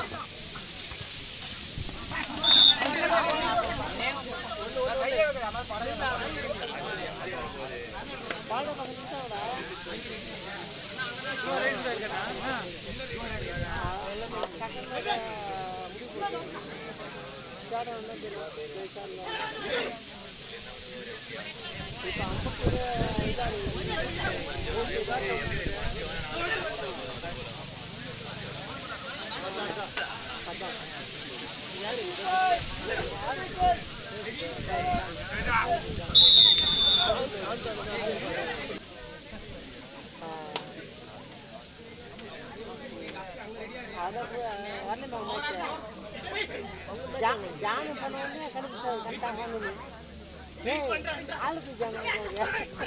ஜானம் பண்ண உடனே கடுப்பு சார் கரெக்டாக பண்ணணும் ஏய், ஆளுக்கு ஜானம் போகுது.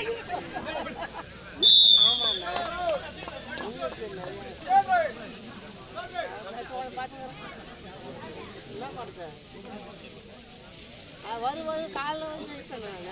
ஆமாண்ணா உங்களுக்கு இல்லை. இப்போ உன்னை பார்த்துக்கிறேன். என்ன பண்ணுறது வரும் வரும் காலைல வந்து சொன்னாங்க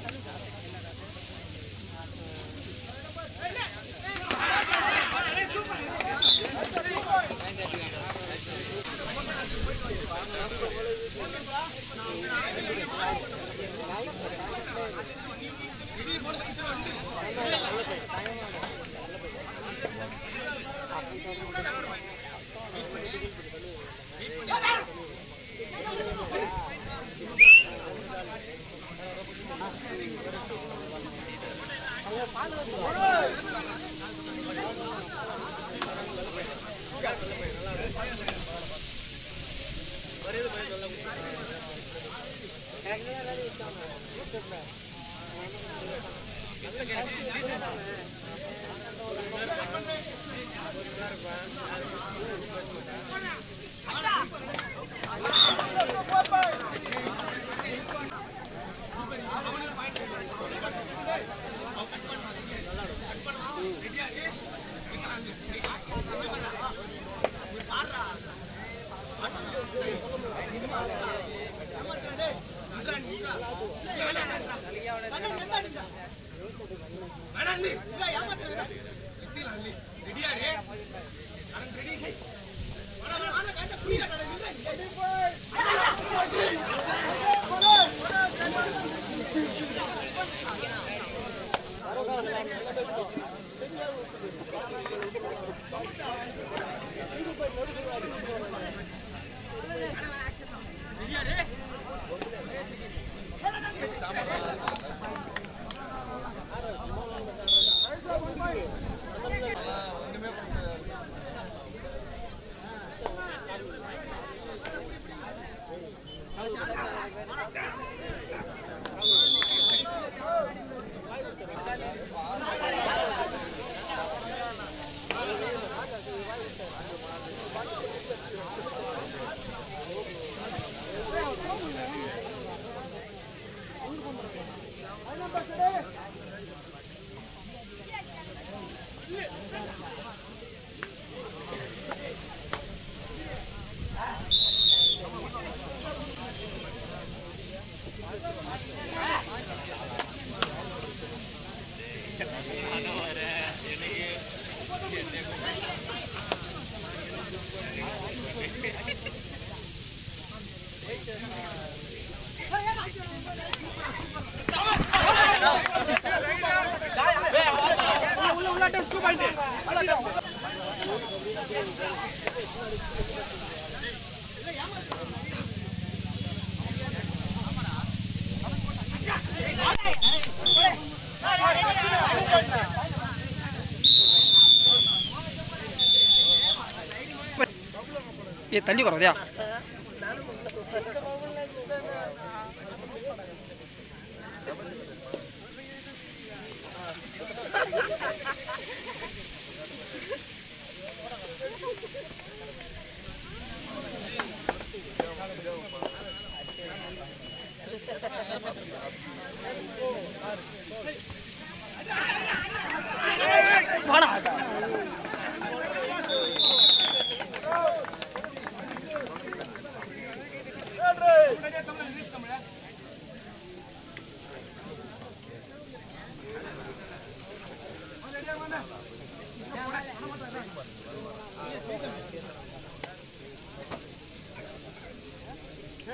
ये तल्ली करो दिया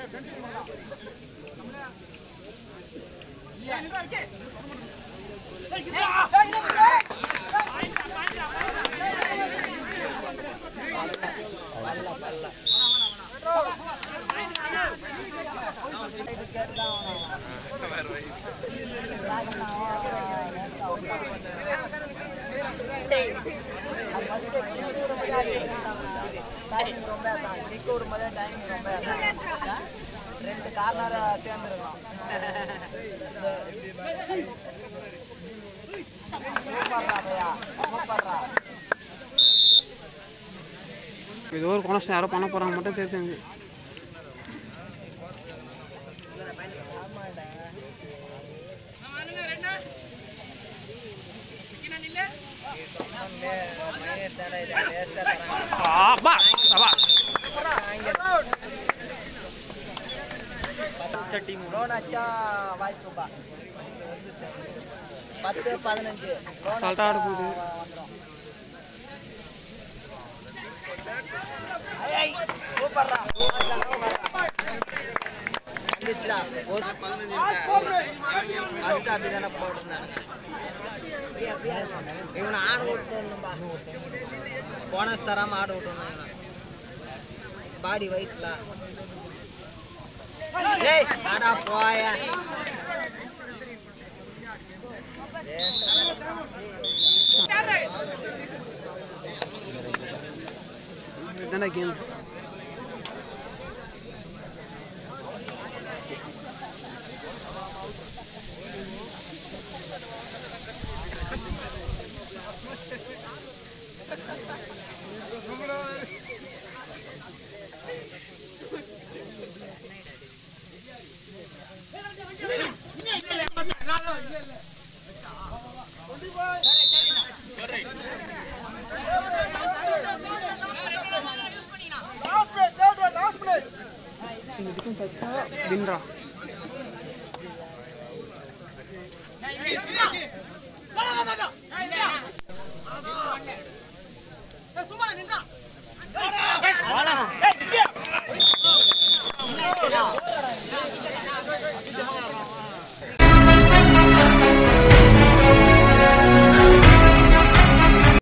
டைமிங் ரொம்ப தான் நிக்க விடும்போதே டைமிங் ரொம்ப தான் ரெண்டு கார்னர் சேர்ந்துருக்கோம் சூப்பர்ரா பையா சூப்பர்ரா ஏதோ ஒரு கொனஸ்ட் யாரோ பண்ண போகிறாங்க மட்டும் தெரிஞ்சு பாஸ் சபாஸ் லோன் அச்சா வாய்ப்புப்பா பத்து பதினஞ்சு loan அசால்ட்டாக ஆட போகுது வந்துரும் ஐய், சூப்பர்ரா வந்துச்சுடா ஃபர்ஸ்ட் அப்படி தானே போட்டிருந்தானுங்க இவனை ஆடு விட்டுணும்பா போனஸ் தராம ஆடு விட்டுருந்தாங்க பாடி வயிற்றுல ஏய் ஆடா போய இதுதானே கேம் இதுக்கும் தச்சா வின்ரா ஏய்